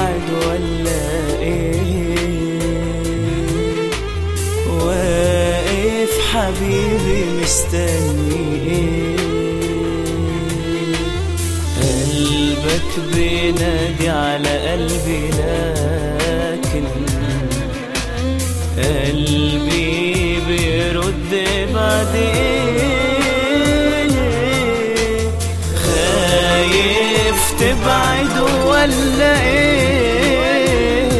تبعد ولا ايه واقف حبيبي مستني ايه قلبك بينادي على قلبي لكن قلبي بيرد بعد ايه خايف تبعد ولا ايه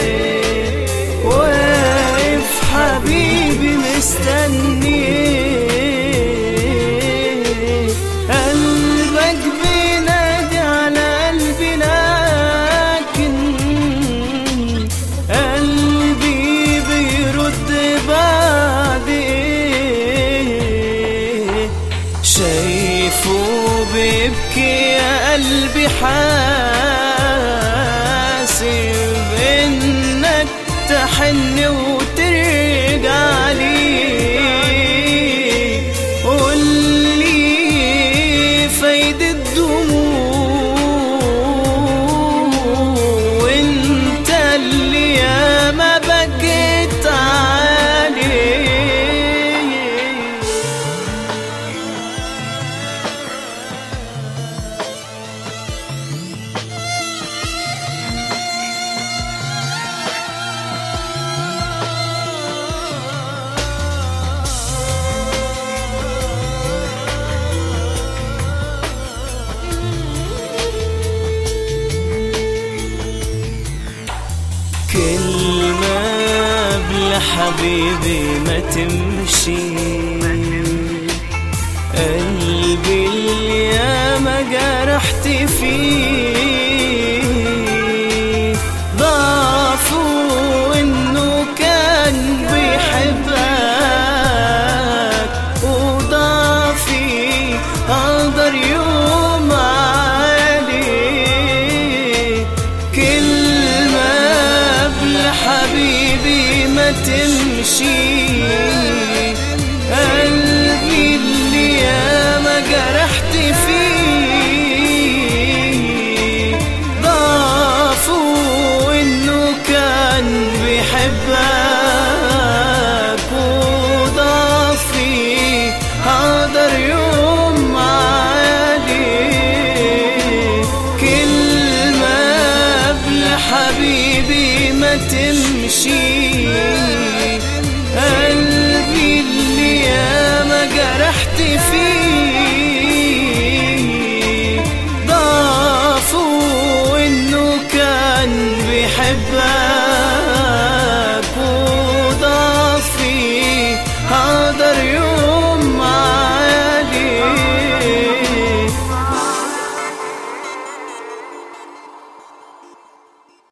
واقف حبيبي مستني قلبك بينادي على قلبي لكن قلبي بيرد بعد ايه شايفه بيبكي يا قلبي حاسب انك تحن وترجع لي قولي فايدة الدموع وانت اللي ياما بكيت عليه كلمة قبل حبيبي ما تمشي قلبي اللي ياما جرحت فيه ضعفه انه كان بيحبك وضعفي اقدر يوم عليه كلمة قبل حبيبي ما تمشي قلبي اللي ياما جرحت فيه ضعفه انه كان بيحبك وضعفي هقدر يوم عليه كلمة قبل حبيبي ما تمشي